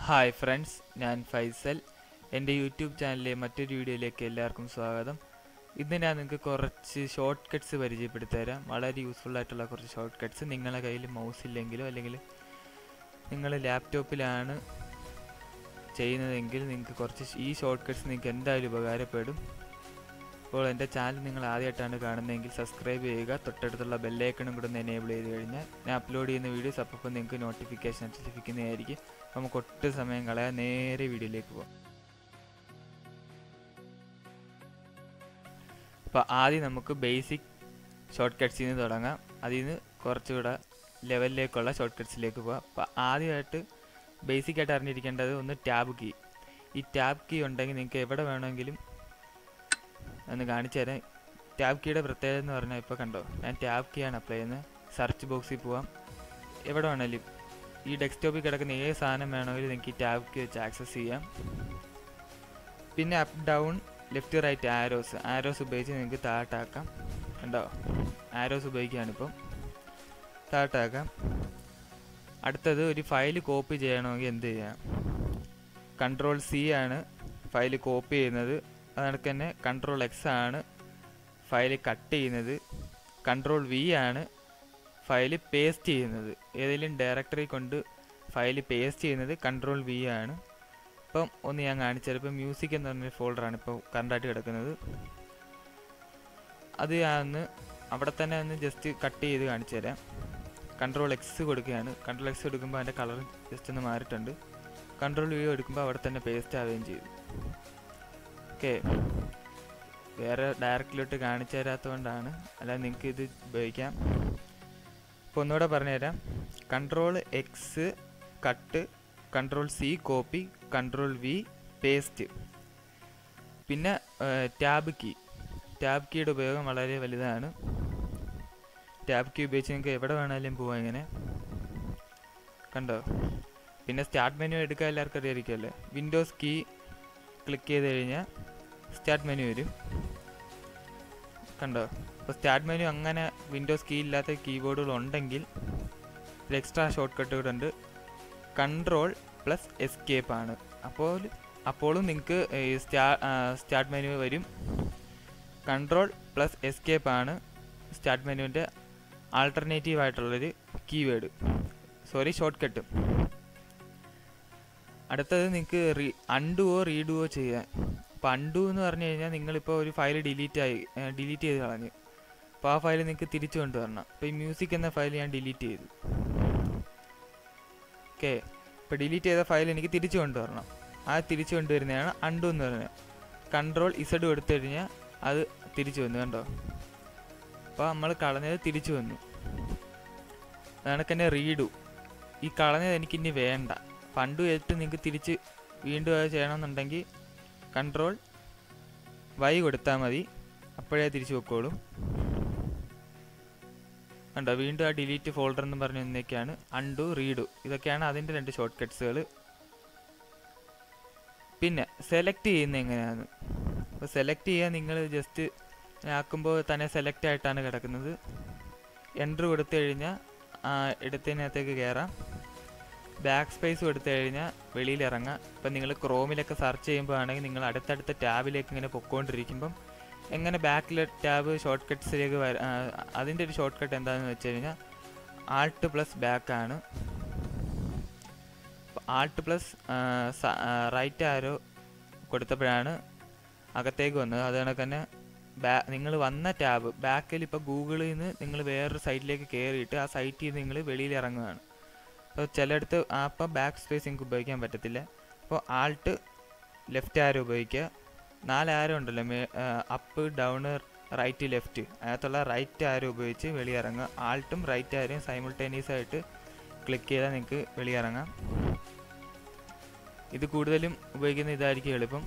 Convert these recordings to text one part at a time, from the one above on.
hi friends ഞാൻ ഫൈസൽ എൻ്റെ YouTube ചാനലിലെ മറ്റൊരു വീഡിയോയിലേക്ക് എല്ലാവർക്കും സ്വാഗതം ഇന്ന് ഞാൻ നിങ്ങൾക്ക് കുറച്ച് ഷോർട്ട് കട്ട്സ് പരിചയപ്പെടുത്തി തരാം വളരെ യൂസ്ഫുൾ ആയിട്ടുള്ള കുറച്ച് ഷോർട്ട് കട്ട്സ് നിങ്ങളുടെ കയ്യിൽ മൗസ് ഇല്ലെങ്കിലോ അല്ലെങ്കിൽ നിങ്ങൾ ലാപ്ടോപ്പിലാണ് ചെയ്യുന്നതെങ്കിൽ നിങ്ങൾക്ക് കുറച്ച് ഈ ഷോർട്ട് കട്ട്സ് നിങ്ങൾക്ക് എന്തായാലും ഉപകാരപ്പെടും അപ്പോൾ എൻ്റെ ചാനൽ നിങ്ങൾ ആദ്യമായിട്ടാണ് കാണുന്നതെങ്കിൽ സബ്സ്ക്രൈബ് ചെയ്യുക തൊട്ടടുത്തുള്ള ബെല്ലൈക്കണും കൂടെ ഒന്ന് എനേബിൾ ചെയ്ത് കഴിഞ്ഞാൽ ഞാൻ അപ്ലോഡ് ചെയ്യുന്ന വീഡിയോസ് അപ്പോൾ നിങ്ങൾക്ക് നോട്ടിഫിക്കേഷൻ ലഭിക്കുന്നതായിരിക്കും നമുക്ക് ഒട്ടും സമയം കളയാൻ നേരെ വീഡിയോയിലേക്ക് പോകാം അപ്പോൾ ആദ്യം നമുക്ക് ബേസിക് ഷോർട്ട് കട്ട്സിൽ നിന്ന് തുടങ്ങാം അതിൽ നിന്ന് കുറച്ചുകൂടെ ലെവലിലേക്കുള്ള ഷോർട്ട് കട്ട്സിലേക്ക് പോകാം അപ്പോൾ ആദ്യമായിട്ട് ബേസിക് ആയിട്ട് അറിഞ്ഞിരിക്കേണ്ടത് ഒന്ന് ടാബ് കീ ഈ ടാബ് കീ ഉണ്ടെങ്കിൽ നിങ്ങൾക്ക് എവിടെ വേണമെങ്കിലും ഒന്ന് കാണിച്ചു തരാം ടാബ് കീയുടെ പ്രത്യേകത എന്ന് പറഞ്ഞാൽ ഇപ്പോൾ കണ്ടോ ഞാൻ ടാബ് കീ ആണ് അപ്ലൈ ചെയ്യുന്നത് സെർച്ച് ബോക്സിൽ പോവാം എവിടെ വേണമെങ്കിലും ഈ ഡെസ്ക്ടോപ്പിൽ കിടക്കുന്ന ഏത് സാധനം വേണമെങ്കിലും നിങ്ങൾക്ക് ഈ ടാബ് കീ വെച്ച് ആക്സസ് ചെയ്യാം പിന്നെ up down left right arrows arrows ഉപയോഗിച്ച് നിങ്ങൾക്ക് താഴോട്ടാക്കാം കണ്ടോ ആരോസ് ഉപയോഗിക്കുകയാണ് ഇപ്പം താഴോട്ടാക്കാം അടുത്തത് ഒരു ഫയൽ കോപ്പി ചെയ്യണമെങ്കിൽ എന്ത് ചെയ്യാം കൺട്രോൾ സി ആണ് ഫയൽ കോപ്പി ചെയ്യുന്നത് അതുകണക്ക് തന്നെ കൺട്രോൾ എക്സ് ആണ് ഫയൽ കട്ട് ചെയ്യുന്നത് കൺട്രോൾ വി ആണ് ഫയൽ പേസ്റ്റ് ചെയ്യുന്നത് ഏതെങ്കിലും ഡയറക്ടറി കൊണ്ട് ഫയൽ പേസ്റ്റ് ചെയ്യുന്നത് കൺട്രോൾ വി ആണ് ഇപ്പം ഒന്ന് ഞാൻ കാണിച്ചത് ഇപ്പം മ്യൂസിക് എന്ന് പറഞ്ഞൊരു ഫോൾഡറാണ് ഇപ്പോൾ കറണ്ടായിട്ട് കിടക്കുന്നത് അത് ഞാൻ ഒന്ന് അവിടെ തന്നെ ഒന്ന് ജസ്റ്റ് കട്ട് ചെയ്ത് കാണിച്ചു തരാം കൺട്രോൾ എക്സ് കൊടുക്കുകയാണ് കൺട്രോൾ എക്സ് എടുക്കുമ്പോൾ അതിൻ്റെ കളർ ജസ്റ്റ് ഒന്ന് മാറിയിട്ടുണ്ട് കൺട്രോൾ വി എടുക്കുമ്പോൾ അവിടെ തന്നെ പേസ്റ്റ് ആവുകയും ചെയ്തു ഓക്കെ വേറെ ഡയറക്റ്റിലോട്ട് കാണിച്ചു തരാത്തതുകൊണ്ടാണ് അല്ലാതെ നിങ്ങൾക്ക് ഇത് ഉപയോഗിക്കാം ഇപ്പോൾ ഒന്നുകൂടെ പറഞ്ഞുതരാം control X cut control C copy control V paste പിന്നെ ടാബ് കീ ടാബ് കീയുടെ ഉപയോഗം വളരെ വലുതാണ് ടാബ് കീ ഉപയോഗിച്ച് നിങ്ങൾക്ക് എവിടെ വേണമെങ്കിലും പോവാം ഇങ്ങനെ കണ്ടോ പിന്നെ സ്റ്റാർട്ട് മെനു എടുക്കാൻ എല്ലാവർക്കും അറിയായിരിക്കുമല്ലേ വിൻഡോസ് കീ ക്ലിക്ക് ചെയ്ത് കഴിഞ്ഞാൽ സ്റ്റാർട്ട് മെനു വരും കണ്ടോ അപ്പോൾ സ്റ്റാർട്ട് മെനു അങ്ങനെ വിൻഡോസ് കീ ഇല്ലാത്ത കീബോർഡുകൾ ഉണ്ടെങ്കിൽ ഒരു എക്സ്ട്രാ ഷോർട്ട് കട്ട് കൂടെ ഉണ്ട് കൺട്രോൾ പ്ലസ് എസ്കേപ്പ് ആണ് അപ്പോൾ അപ്പോഴും നിങ്ങൾക്ക് സ്റ്റാ സ്റ്റാർട്ട് മെനു വരും കൺട്രോൾ പ്ലസ് എസ്കേപ്പ് ആണ് സ്റ്റാർട്ട് മെനുവിൻ്റെ ആൾട്ടർനേറ്റീവ് ആയിട്ടുള്ളൊരു കീവേഡ് സോറി ഷോർട്ട് കട്ട് അടുത്തത് നിങ്ങൾക്ക് റീ അണ്ടുവോ റീഡുവോ ചെയ്യാൻ അപ്പോൾ അണ്ടു എന്ന് പറഞ്ഞു കഴിഞ്ഞാൽ നിങ്ങളിപ്പോൾ ഒരു ഫയൽ ഡിലീറ്റ് ആയി ഡിലീറ്റ് ചെയ്ത് കളഞ്ഞു അപ്പോൾ ആ ഫയൽ നിങ്ങൾക്ക് തിരിച്ചു കൊണ്ടുവരണം അപ്പോൾ ഈ മ്യൂസിക് എന്ന ഫയൽ ഞാൻ ഡിലീറ്റ് ചെയ്തു ഓക്കെ ഇപ്പോൾ ഡിലീറ്റ് ചെയ്ത ഫയൽ എനിക്ക് തിരിച്ചു കൊണ്ടുവരണം ആ തിരിച്ചു കൊണ്ടുവരുന്നതാണ് അണ്ടു എന്ന് പറയുന്നത് കൺട്രോൾ ഇസഡ് കൊടുത്തു കഴിഞ്ഞാൽ അത് തിരിച്ചു വന്നു കണ്ടോ അപ്പോൾ നമ്മൾ കളഞ്ഞത് തിരിച്ചു വന്നു അതാണ് തന്നെ റീഡു ഈ കളഞ്ഞത് എനിക്കിനി വേണ്ട പണ്ട് ചെയ്തിട്ട് നിങ്ങൾക്ക് തിരിച്ച് വീണ്ടും അത് ചെയ്യണമെന്നുണ്ടെങ്കിൽ കൺട്രോൾ വൈ കൊടുത്താൽ മതി അപ്പോഴേ തിരിച്ചു വെക്കോളും കണ്ടോ വീണ്ടും ആ ഡിലീറ്റ് ഫോൾഡർ എന്ന് പറഞ്ഞു എന്നൊക്കെയാണ് അണ്ടു റീഡു ഇതൊക്കെയാണ് അതിൻ്റെ രണ്ട് ഷോർട്ട് കട്ട്സുകൾ പിന്നെ സെലക്ട് ചെയ്യുന്ന എങ്ങനെയാണ് അപ്പോൾ സെലക്ട് ചെയ്യാൻ നിങ്ങൾ ജസ്റ്റ് ആക്കുമ്പോൾ തന്നെ സെലക്ട് ആയിട്ടാണ് കിടക്കുന്നത് എൻട്രി കൊടുത്തു കഴിഞ്ഞാൽ എടുത്തതിനകത്തേക്ക് കയറാം ബാക്ക് സ്പേസ് കൊടുത്തു കഴിഞ്ഞാൽ വെളിയിൽ ഇറങ്ങാം ഇപ്പം നിങ്ങൾ ക്രോമിലൊക്കെ സെർച്ച് ചെയ്യുമ്പോൾ ആണെങ്കിൽ നിങ്ങൾ അടുത്തടുത്ത ടാബിലേക്ക് ഇങ്ങനെ പൊക്കോണ്ടിരിക്കുമ്പം എങ്ങനെ ബാക്കിലെ ടാബ് ഷോർട്ട് കട്ട്സിലേക്ക് വര അതിൻ്റെ ഒരു ഷോർട്ട് കട്ട് എന്താണെന്ന് വെച്ച് കഴിഞ്ഞാൽ ആൾട്ട് പ്ലസ് ബാക്ക് ആണ് ആൾട്ട് പ്ലസ് റൈറ്റ് ആരോ കൊടുത്തപ്പോഴാണ് അകത്തേക്ക് വന്നത് അത് കണക്ക് തന്നെ ബാ നിങ്ങൾ വന്ന ടാബ് ബാക്കിൽ ഇപ്പോൾ ഗൂഗിളിൽ നിന്ന് നിങ്ങൾ വേറൊരു സൈറ്റിലേക്ക് കയറിയിട്ട് ആ സൈറ്റിൽ നിന്ന് നിങ്ങൾ വെളിയിൽ ഇറങ്ങുകയാണ് അപ്പോൾ ചിലയിടത്ത് അപ്പം ബാക്ക് സ്പേസ് നിങ്ങൾക്ക് ഉപയോഗിക്കാൻ പറ്റത്തില്ല അപ്പോൾ ആൾട്ട് ലെഫ്റ്റ് ആരോ ഉപയോഗിക്കുക നാല് ആരോ ഉണ്ടല്ലോ മേ അപ്പ് ഡൗൺ റൈറ്റ് ലെഫ്റ്റ് അതിനകത്തുള്ള റൈറ്റ് ആരോ ഉപയോഗിച്ച് വെളിയിറങ്ങുക ആൾട്ടും റൈറ്റ് ആരോയും സൈമിൾട്ടേനിയസ് ആയിട്ട് ക്ലിക്ക് ചെയ്താൽ നിങ്ങൾക്ക് വെളിയിറങ്ങാം ഇത് കൂടുതലും ഉപയോഗിക്കുന്ന ഇതായിരിക്കും എളുപ്പം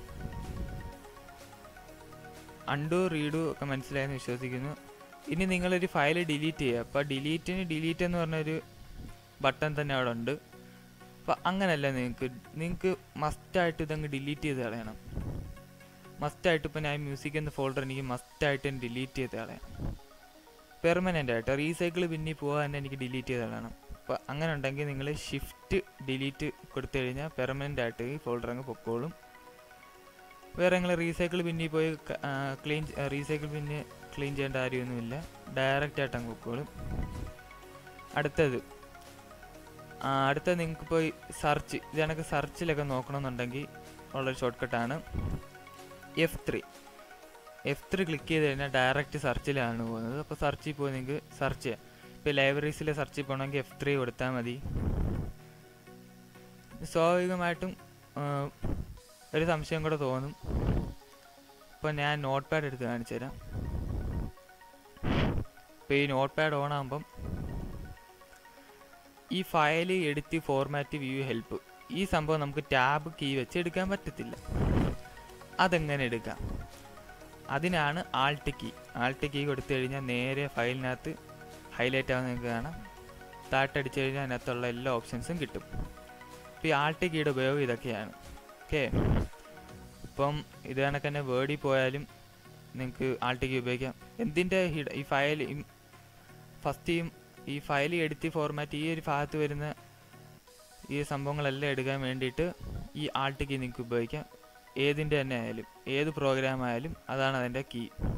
അണ്ടു റീഡു ഒക്കെ മനസ്സിലായെന്ന് വിശ്വസിക്കുന്നു ഇനി നിങ്ങളൊരു ഫയൽ ഡിലീറ്റ് ചെയ്യുക അപ്പോൾ ഡിലീറ്റിന് ഡിലീറ്റ് എന്ന് പറഞ്ഞൊരു ബട്ടൺ തന്നെ അവിടെ ഉണ്ട് അപ്പോൾ അങ്ങനെയല്ല നിങ്ങൾക്ക് നിങ്ങൾക്ക് മസ്റ്റായിട്ട് ഇതങ്ങ് ഡിലീറ്റ് ചെയ്ത് കളയണം മസ്റ്റായിട്ട് ഇപ്പോൾ ഞാൻ മ്യൂസിക് എന്ന ഫോൾഡർ എനിക്ക് മസ്റ്റായിട്ട് ഡിലീറ്റ് ചെയ്ത് കളയണം പെർമനൻ്റ് ആയിട്ട് റീസൈക്കിൾ പിന്നെ പോകാൻ തന്നെ എനിക്ക് ഡിലീറ്റ് ചെയ്ത് കളയണം അപ്പോൾ അങ്ങനെ ഉണ്ടെങ്കിൽ നിങ്ങൾ ഷിഫ്റ്റ് ഡിലീറ്റ് കൊടുത്തു കഴിഞ്ഞാൽ പെർമനൻ്റ് ആയിട്ട് ഈ ഫോൾഡർ അങ്ങ് പൊക്കോളും വേറെ നിങ്ങൾ റീസൈക്കിൾ പിന്നിൽ പോയി ക്ലീൻ റീസൈക്കിൾ പിന്നെ ക്ലീൻ ചെയ്യേണ്ട കാര്യമൊന്നുമില്ല ഡയറക്റ്റ് ആയിട്ട് അങ്ങ് പൊക്കോളും അടുത്തത് ആ, അടുത്തത് നിങ്ങൾക്ക് പോയി സെർച്ച് ഇത് കണക്ക് സെർച്ചിലൊക്കെ നോക്കണമെന്നുണ്ടെങ്കിൽ ഉള്ളൊരു ഷോർട്ട് കട്ടാണ് F three F three click ചെയ്ത് കഴിഞ്ഞാൽ ഡയറക്റ്റ് സെർച്ചിലാണ് പോകുന്നത് അപ്പോൾ സെർച്ചിൽ പോയി നിങ്ങൾക്ക് സെർച്ച് ചെയ്യാം ഇപ്പോൾ ലൈബ്രറീസിൽ സെർച്ചിൽ പോകണമെങ്കിൽ എഫ് ത്രീ കൊടുത്താൽ മതി സ്വാഭാവികമായിട്ടും ആ, ഒരു സംശയം കൂടെ തോന്നും ഇപ്പോൾ ഞാൻ നോട്ട് പാഡ് എടുത്ത് കാണിച്ചു തരാം ഇപ്പോൾ ഈ നോട്ട് പാഡ് ഓൺ ആകുമ്പം ഈ file edit format view help ഈ സംഭവം നമുക്ക് ടാബ് കീ വെച്ച് എടുക്കാൻ പറ്റത്തില്ല അതെങ്ങനെ എടുക്കാം അതിനാണ് ആൾട്ട് കീ ആൾട്ട് കീ കൊടുത്തു കഴിഞ്ഞാൽ നേരെ ഫയലിനകത്ത് ഹൈലൈറ്റ് ആവുന്ന നിങ്ങൾക്ക് കാണാം താട്ടടിച്ചു കഴിഞ്ഞാൽ അതിനകത്തുള്ള എല്ലാ ഓപ്ഷൻസും കിട്ടും ഇപ്പോൾ ഈ ആൾട്ട് കീയുടെ ഉപയോഗം ഇതൊക്കെയാണ് ഓക്കെ ഇപ്പം ഇത് കണക്ക് തന്നെ വേർഡിൽ പോയാലും നിങ്ങൾക്ക് ആൾട്ട് കീ ഉപയോഗിക്കാം എന്തിൻ്റെ ഹിഡ ഈ ഫയൽ ഫസ്റ്റ് ഈ ഈ ഫയൽ എഡിറ്റ് ഫോർമാറ്റ് ഈ ഒരു ഭാഗത്ത് വരുന്ന ഈ സംഭവങ്ങളെല്ലാം എടുക്കാൻ വേണ്ടിയിട്ട് ഈ ആൾട്ട് കീ നിങ്ങൾക്ക് ഉപയോഗിക്കാം ഏതിൻ്റെ തന്നെ ആയാലും ഏത് പ്രോഗ്രാം ആയാലും അതാണ് അതിൻ്റെ കീ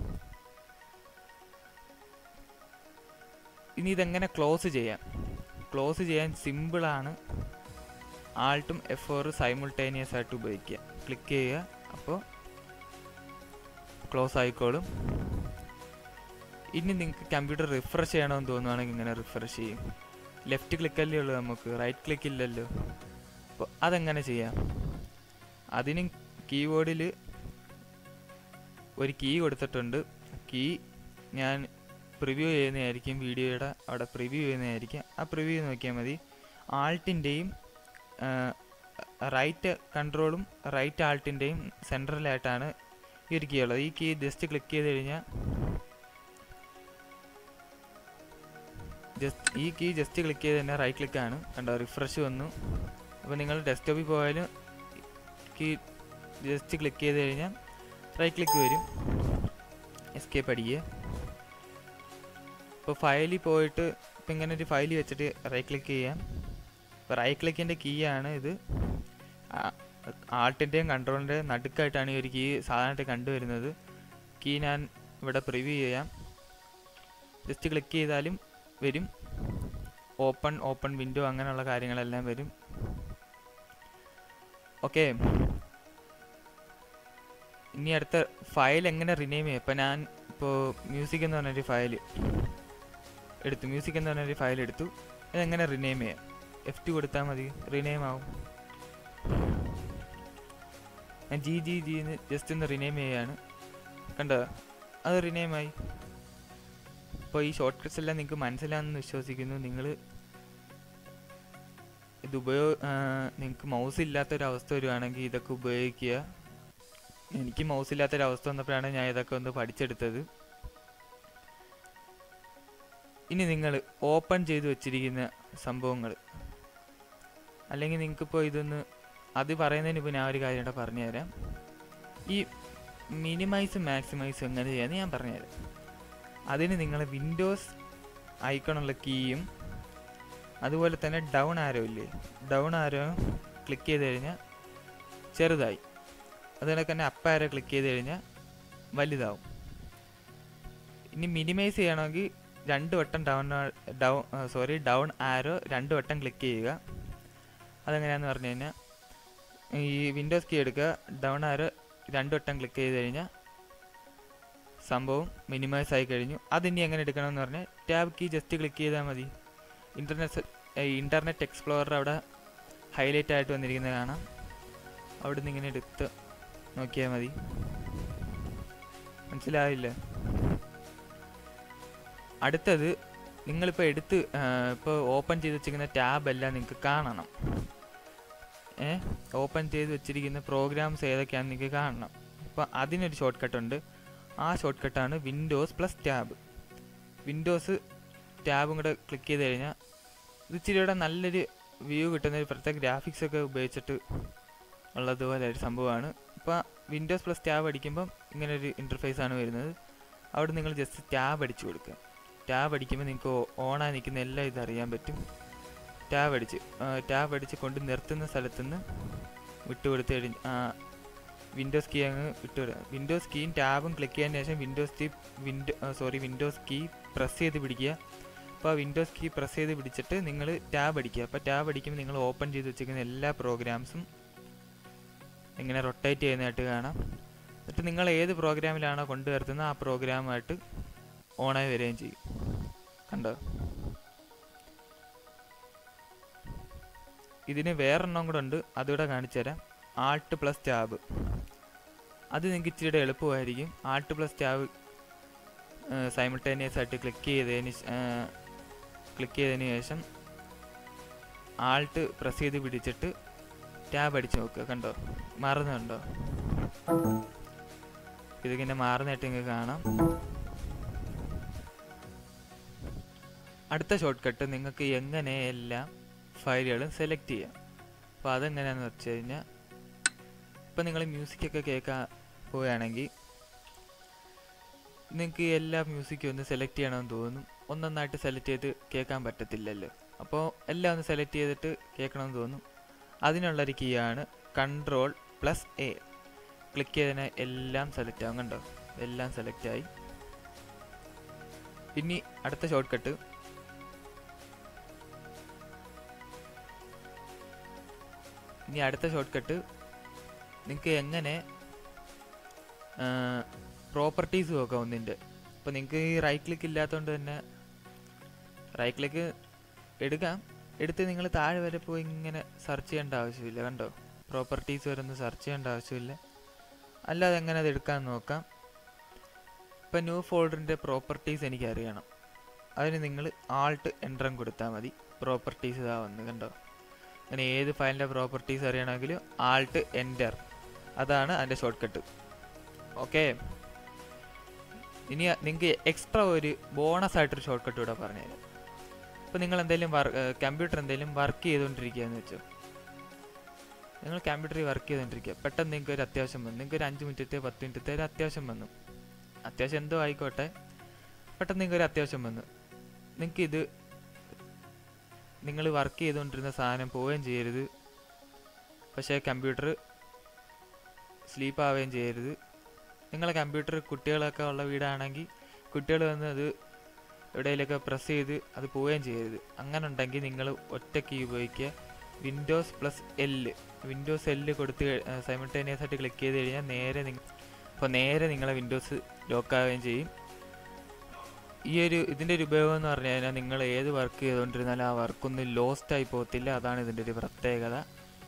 ഇനി ഇതെങ്ങനെ ക്ലോസ് ചെയ്യാം ക്ലോസ് ചെയ്യാൻ സിമ്പിളാണ് ആൾട്ടും എഫ് ഫോർ സൈമിൾട്ടേനിയസ് ആയിട്ട് ഉപയോഗിക്കുക ക്ലിക്ക് ചെയ്യുക അപ്പോൾ ക്ലോസ് ആയിക്കോളും ഇനി നിങ്ങൾക്ക് കമ്പ്യൂട്ടർ റിഫ്രഷ് ചെയ്യണമെന്ന് തോന്നുവാണെങ്കിൽ ഇങ്ങനെ റിഫ്രഷ് ചെയ്യും ലെഫ്റ്റ് ക്ലിക്കല്ലേ ഉള്ളൂ നമുക്ക് റൈറ്റ് ക്ലിക്ക് ഇല്ലല്ലോ അപ്പോൾ അതെങ്ങനെ ചെയ്യാം അതിന് കീബോർഡിൽ ഒരു കീ കൊടുത്തിട്ടുണ്ട് കീ ഞാൻ പ്രിവ്യൂ ചെയ്യുന്നതായിരിക്കും വീഡിയോയുടെ അവിടെ പ്രിവ്യൂ ചെയ്യുന്നതായിരിക്കും ആ പ്രിവ്യൂ നോക്കിയാൽ മതി ആൾട്ടിൻ്റെയും റൈറ്റ് കൺട്രോളും റൈറ്റ് ആൾട്ടിൻ്റെയും സെൻട്രലായിട്ടാണ് ഈ ഒരു കീ ഉള്ളത് ഈ കീ ജസ്റ്റ് ക്ലിക്ക് ചെയ്ത് കഴിഞ്ഞാൽ ജസ്റ്റ് ഈ കീ ജസ്റ്റ് ക്ലിക്ക് ചെയ്ത് തന്നെ റൈറ്റ് ക്ലിക്കാണ് കണ്ടോ റിഫ്രഷ് വന്നു അപ്പോൾ നിങ്ങൾ ഡെസ്ക്ടോപ്പിൽ പോയാലും കീ ജസ്റ്റ് ക്ലിക്ക് ചെയ്ത് കഴിഞ്ഞാൽ റൈറ്റ് ക്ലിക്ക് വരും എസ്കേപ്പ് അടിക്കുക ഇപ്പോൾ ഫയലിൽ പോയിട്ട് ഇപ്പം ഇങ്ങനെ ഒരു ഫയൽ വെച്ചിട്ട് റൈറ്റ് ക്ലിക്ക് ചെയ്യാം ഇപ്പോൾ റൈറ്റ് ക്ലിക്കിൻ്റെ കീ ആണ് ഇത് ആൾട്ടിൻ്റെയും കൺട്രോളിൻ്റെയും നടുക്കായിട്ടാണ് ഈ ഒരു കീ സാധാരണയായിട്ട് കണ്ടുവരുന്നത് കീ ഞാൻ ഇവിടെ പ്രിവ്യൂ ചെയ്യാം ജസ്റ്റ് ക്ലിക്ക് ചെയ്താലും വരും ഓപ്പൺ ഓപ്പൺ വിൻഡോ അങ്ങനെയുള്ള കാര്യങ്ങളെല്ലാം വരും ഓക്കെ ഇനി അടുത്ത ഫയൽ എങ്ങനെ റിനെയിം ചെയ്യും ഇപ്പം ഞാൻ ഇപ്പോൾ മ്യൂസിക് എന്ന് പറഞ്ഞൊരു ഫയൽ എടുത്തു മ്യൂസിക് എന്ന് പറഞ്ഞൊരു ഫയൽ എടുത്തു അതെങ്ങനെ റിനെയിം ചെയ്യാം എഫ് ടു കൊടുത്താൽ മതി റിനെയിം ആവും ഞാൻ ജി ജി ജി എന്ന് ജസ്റ്റ് ഒന്ന് റിനെയിം ചെയ്യാണ് കണ്ടോ അത് റിനെയിം ആയി അപ്പോൾ ഈ ഷോർട്ട് കട്ട്സ് എല്ലാം നിങ്ങൾക്ക് മനസ്സിലാണെന്ന് വിശ്വസിക്കുന്നു നിങ്ങൾ ഇത് ഉപയോഗ നിങ്ങൾക്ക് മൗസ് ഇല്ലാത്തൊരവസ്ഥ വരുവാണെങ്കിൽ ഇതൊക്കെ ഉപയോഗിക്കുക എനിക്ക് മൗസ് ഇല്ലാത്തൊരവസ്ഥ വന്നപ്പോഴാണ് ഞാൻ ഇതൊക്കെ ഒന്ന് പഠിച്ചെടുത്തത് ഇനി നിങ്ങൾ ഓപ്പൺ ചെയ്ത് വെച്ചിരിക്കുന്ന സംഭവങ്ങൾ അല്ലെങ്കിൽ നിങ്ങൾക്കിപ്പോൾ ഇതൊന്ന് അത് പറയുന്നതിന് ഇപ്പോൾ ഞാൻ ഒരു കാര്യം കൂടെ പറഞ്ഞുതരാം ഈ മിനിമൈസ് മാക്സിമൈസ് എങ്ങനെ ചെയ്യാമെന്ന് ഞാൻ പറഞ്ഞുതരാം അതിന് നിങ്ങൾ വിൻഡോസ് ഐക്കണുള്ള കീയും അതുപോലെ തന്നെ ഡൗൺ ആരോ ഇല്ലേ ഡൗൺ ആരോ ക്ലിക്ക് ചെയ്ത് കഴിഞ്ഞാൽ ചെറുതായി അതുപോലെ തന്നെ അപ്പ് ആരോ ക്ലിക്ക് ചെയ്ത് കഴിഞ്ഞാൽ വലുതാവും ഇനി മിനിമൈസ് ചെയ്യണമെങ്കിൽ രണ്ട് വട്ടം down down sorry down arrow രണ്ട് വട്ടം ക്ലിക്ക് ചെയ്യുക അതെങ്ങനെയാണെന്ന് പറഞ്ഞു കഴിഞ്ഞാൽ ഈ വിൻഡോസ് കീ എടുക്കുക ഡൗൺ ആരോ രണ്ട് വട്ടം ക്ലിക്ക് ചെയ്ത് കഴിഞ്ഞാൽ സംഭവം മിനിമൈസ് ആയി കഴിഞ്ഞു അതിനി എങ്ങനെ എടുക്കണമെന്ന് പറഞ്ഞാൽ ടാബ് കീ ജസ്റ്റ് ക്ലിക്ക് ചെയ്താൽ മതി ഇൻ്റർനെറ്റ് ഇൻ്റർനെറ്റ് എക്സ്പ്ലോറർ അവിടെ ഹൈലൈറ്റ് ആയിട്ട് വന്നിരിക്കുന്നത് കാണാം അവിടെ നിന്ന് ഇങ്ങനെ എടുത്ത് നോക്കിയാൽ മതി മനസ്സിലായില്ല അടുത്തത് നിങ്ങളിപ്പോൾ എടുത്ത് ഇപ്പോൾ ഓപ്പൺ ചെയ്ത് വെച്ചിരിക്കുന്ന ടാബ് എല്ലാം നിങ്ങൾക്ക് കാണണം ഏ ഓപ്പൺ ചെയ്ത് വെച്ചിരിക്കുന്ന പ്രോഗ്രാംസ് ഏതൊക്കെയാണെന്ന് നിങ്ങൾക്ക് കാണണം അപ്പോൾ അതിനൊരു ഷോർട്ട് കട്ട് ഉണ്ട് ആ ഷോർട്ട് കട്ടാണ് വിൻഡോസ് പ്ലസ് ടാബ് വിൻഡോസ് ടാബും കൂടെ ക്ലിക്ക് ചെയ്ത് കഴിഞ്ഞാൽ ഇത് ഇച്ചിരിയുടെ നല്ലൊരു വ്യൂ കിട്ടുന്ന ഒരു പ്രത്യേക ഗ്രാഫിക്സ് ഒക്കെ ഉപയോഗിച്ചിട്ട് ഉള്ളതുപോലെ ഒരു സംഭവമാണ് ഇപ്പോൾ വിൻഡോസ് പ്ലസ് ടാബ് അടിക്കുമ്പം ഇങ്ങനെ ഒരു ഇൻ്റർഫേസ് ആണ് വരുന്നത് അവിടെ നിങ്ങൾ ജസ്റ്റ് ടാബ് അടിച്ചു കൊടുക്കുക ടാബ് അടിക്കുമ്പോൾ നിങ്ങൾക്ക് ഓണായി നിൽക്കുന്ന എല്ലാം ഇത് അറിയാൻ പറ്റും ടാബ് അടിച്ച് ടാബ് അടിച്ച് കൊണ്ട് നിർത്തുന്ന സ്ഥലത്തുനിന്ന് വിട്ടുകൊടുത്ത് കഴിഞ്ഞ് വിൻഡോസ് കീ അങ്ങ് വിട്ടുവിടുക വിൻഡോസ് കീയും ടാബും ക്ലിക്ക് ചെയ്തതിന് ശേഷം Windows key window sorry Windows key press ചെയ്ത് പിടിക്കുക അപ്പോൾ വിൻഡോസ് കീ പ്രസ് ചെയ്ത് പിടിച്ചിട്ട് നിങ്ങൾ ടാബ് അടിക്കുക അപ്പോൾ ടാബ് അടിക്കുമ്പോൾ നിങ്ങൾ ഓപ്പൺ ചെയ്ത് വെച്ചിരിക്കുന്ന എല്ലാ പ്രോഗ്രാംസും ഇങ്ങനെ റൊട്ടേറ്റ് ചെയ്യുന്നതായിട്ട് കാണാം എന്നിട്ട് നിങ്ങൾ ഏത് പ്രോഗ്രാമിലാണോ കൊണ്ടുവരുത്തുന്നത് ആ പ്രോഗ്രാമായിട്ട് ഓണായി വരികയും ചെയ്യും കണ്ടോ ഇതിന് വേറെണ്ണം കൂടെ ഉണ്ട് അതുകൂടെ കാണിച്ചു തരാം ആൾട്ട് പ്ലസ് ടാബ് അത് നിങ്ങൾക്ക് ഇച്ചിരി എളുപ്പമായിരിക്കും ആൾട്ട് പ്ലസ് ടാബ് സൈമിൾട്ടേനിയസ് ആയിട്ട് ക്ലിക്ക് ചെയ്തതിന് ക്ലിക്ക് ചെയ്തതിന് ശേഷം ആൾട്ട് പ്രസ് ചെയ്ത് പിടിച്ചിട്ട് ടാബ് അടിച്ച് നോക്കുക കണ്ടോ മാറുന്നുണ്ടോ ഇതിങ്ങനെ മാറുന്നതായിട്ട് നിങ്ങൾക്ക് കാണാം അടുത്ത ഷോർട്ട് കട്ട് നിങ്ങൾക്ക് എങ്ങനെ എല്ലാം ഫയലുകളും സെലക്ട് ചെയ്യാം അപ്പോൾ അതെങ്ങനെയാണെന്ന് വെച്ച് കഴിഞ്ഞാൽ ഇപ്പം നിങ്ങൾ മ്യൂസിക്കൊക്കെ കേൾക്കാൻ പോവുകയാണെങ്കിൽ നിങ്ങൾക്ക് എല്ലാ മ്യൂസിക്കും ഒന്ന് സെലക്ട് ചെയ്യണമെന്ന് തോന്നും ഒന്നൊന്നായിട്ട് സെലക്ട് ചെയ്ത് കേൾക്കാൻ പറ്റത്തില്ലല്ലോ അപ്പോൾ എല്ലാം ഒന്ന് സെലക്ട് ചെയ്തിട്ട് കേൾക്കണമെന്ന് തോന്നും അതിനുള്ളൊരു കീ ആണ് കൺട്രോൾ പ്ലസ് എ ക്ലിക്ക് ചെയ്തതിന് എല്ലാം സെലക്ട് ആവും കണ്ടോ എല്ലാം സെലക്ട് ആയി ഇനി അടുത്ത ഷോർട്ട് കട്ട് ഇനി അടുത്ത ഷോർട്ട് കട്ട് നിങ്ങൾക്ക് എങ്ങനെ പ്രോപ്പർട്ടീസ് നോക്കാം ഒന്നിൻ്റെ അപ്പോൾ നിങ്ങൾക്ക് ഈ റൈറ്റ് ക്ലിക്ക് ഇല്ലാത്തതുകൊണ്ട് തന്നെ റൈറ്റ് ക്ലിക്ക് എടുക്കാം എടുത്ത് നിങ്ങൾ താഴെ വരെ പോയി ഇങ്ങനെ സെർച്ച് ചെയ്യേണ്ട ആവശ്യമില്ല കണ്ടോ പ്രോപ്പർട്ടീസ് വരെ ഒന്ന് സെർച്ച് ചെയ്യേണ്ട ആവശ്യമില്ല അല്ലാതെ എങ്ങനെ അത് എടുക്കാൻ നോക്കാം ഇപ്പം ന്യൂ ഫോൾഡറിൻ്റെ പ്രോപ്പർട്ടീസ് എനിക്ക് അറിയണം അതിന് നിങ്ങൾ ആൾട്ട് എൻട്രം കൊടുത്താൽ മതി പ്രോപ്പർട്ടീസ് ഇതാ വന്ന് കണ്ടോ അങ്ങനെ ഏത് ഫയലിൻ്റെ പ്രോപ്പർട്ടീസ് അറിയണമെങ്കിലും ആൾട്ട് എൻറ്റർ അതാണ് അതിൻ്റെ ഷോർട്ട് കട്ട് ഓക്കെ ഇനി നിങ്ങൾക്ക് എക്സ്ട്രാ ഒരു ബോണസ് ആയിട്ടൊരു ഷോർട്ട് കട്ട് കൂടെ പറഞ്ഞുതരാം ഇപ്പോൾ നിങ്ങൾ എന്തെങ്കിലും കമ്പ്യൂട്ടർ എന്തെങ്കിലും വർക്ക് ചെയ്തുകൊണ്ടിരിക്കുകയെന്ന് വെച്ചോ നിങ്ങൾ കമ്പ്യൂട്ടറിൽ വർക്ക് ചെയ്തുകൊണ്ടിരിക്കുക പെട്ടെന്ന് നിങ്ങൾക്ക് ഒരു അത്യാവശ്യം വന്നു നിങ്ങൾക്ക് ഒരു അഞ്ച് മിനിറ്റത്തെ പത്ത് മിനിറ്റത്തെ ഒരു അത്യാവശ്യം വന്നു അത്യാവശ്യം എന്തോ ആയിക്കോട്ടെ പെട്ടെന്ന് നിങ്ങൾക്ക് ഒരു അത്യാവശ്യം വന്നു നിങ്ങൾക്ക് ഇത് നിങ്ങൾ വർക്ക് ചെയ്തുകൊണ്ടിരുന്ന സാധനം പോവുകയും ചെയ്യരുത് പക്ഷേ കമ്പ്യൂട്ടർ സ്ലീപ്പ് ആവുകയും ചെയ്യരുത് നിങ്ങളെ കമ്പ്യൂട്ടർ കുട്ടികളൊക്കെ ഉള്ള വീടാണെങ്കിൽ കുട്ടികൾ വന്ന് അത് എവിടെയെങ്കിലൊക്കെ പ്രസ് ചെയ്ത് അത് പോവുകയും ചെയ്യരുത് അങ്ങനെ ഉണ്ടെങ്കിൽ നിങ്ങൾ ഒറ്റ കീ ഉപയോഗിക്കുക വിൻഡോസ് പ്ലസ് എല്ല് വിൻഡോസ് എല്ല് കൊടുത്ത് സൈമിൾട്ടേനിയസ് ആയിട്ട് ക്ലിക്ക് ചെയ്ത് കഴിഞ്ഞാൽ നേരെ നിങ്ങൾ അപ്പോൾ നേരെ നിങ്ങളെ വിൻഡോസ് ലോക്കാവുകയും ചെയ്യും ഈ ഒരു ഇതിൻ്റെ ഒരു ഉപയോഗം എന്ന് പറഞ്ഞു കഴിഞ്ഞാൽ നിങ്ങൾ ഏത് വർക്ക് ചെയ്തുകൊണ്ടിരുന്നാലും ആ വർക്കൊന്നും ലോസ്റ്റ് ആയി പോകത്തില്ല അതാണ് ഇതിൻ്റെ ഒരു പ്രത്യേകത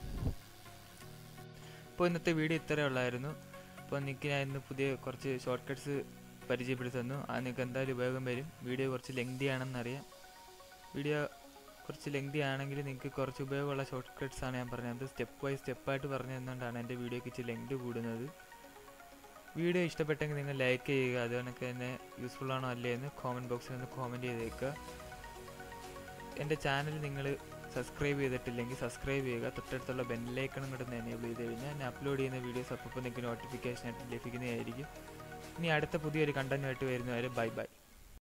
അപ്പോൾ ഇന്നത്തെ വീഡിയോ ഇത്രയേ ഉള്ളായിരുന്നു അപ്പോൾ നിങ്ങൾക്ക് ഞാൻ ഇന്ന് പുതിയ കുറച്ച് ഷോർട്ട് കട്ട്സ് പരിചയപ്പെടുത്തി തന്നു അത് നിങ്ങൾക്ക് എന്തായാലും ഉപയോഗം വരും വീഡിയോ കുറച്ച് ലെങ്തി ആണെന്നറിയാം വീഡിയോ കുറച്ച് ലെങ്തി ആണെങ്കിൽ നിങ്ങൾക്ക് കുറച്ച് ഉപയോഗമുള്ള ഷോർട്ട് കട്ട്സ് ആണ് ഞാൻ പറഞ്ഞത് സ്റ്റെപ്പ് ബൈ സ്റ്റെപ്പായിട്ട് പറഞ്ഞു തന്നുകൊണ്ടാണ് എൻ്റെ വീഡിയോക്ക് ഇച്ചിരി ലെങ്ത് കൂടുന്നത് വീഡിയോ ഇഷ്ടപ്പെട്ടെങ്കിൽ നിങ്ങൾ ലൈക്ക് ചെയ്യുക അതുകൊണ്ടൊക്കെ തന്നെ യൂസ്ഫുൾ ആണോ അല്ലേ എന്ന് കോമൻറ്റ് ബോക്സിൽ ഒന്ന് കോമൻറ്റ് ചെയ്തേക്കുക എൻ്റെ ചാനൽ നിങ്ങൾ സബ്സ്ക്രൈബ് ചെയ്തിട്ടില്ലെങ്കിൽ സബ്സ്ക്രൈബ് ചെയ്യുക തൊട്ടടുത്തുള്ള ബെല്ലൈക്കണും കൂടെ ഒന്ന് എനേബിൾ ചെയ്ത് കഴിഞ്ഞാൽ ഞാൻ അപ്ലോഡ് ചെയ്യുന്ന വീഡിയോസ് അപ്പോൾ നിങ്ങൾക്ക് നോട്ടിഫിക്കേഷൻ ആയിട്ട് ലഭിക്കുന്നതായിരിക്കും ഇനി അടുത്ത പുതിയൊരു കണ്ടന്റുമായിട്ട് വരുന്നവരെ ബൈ ബൈ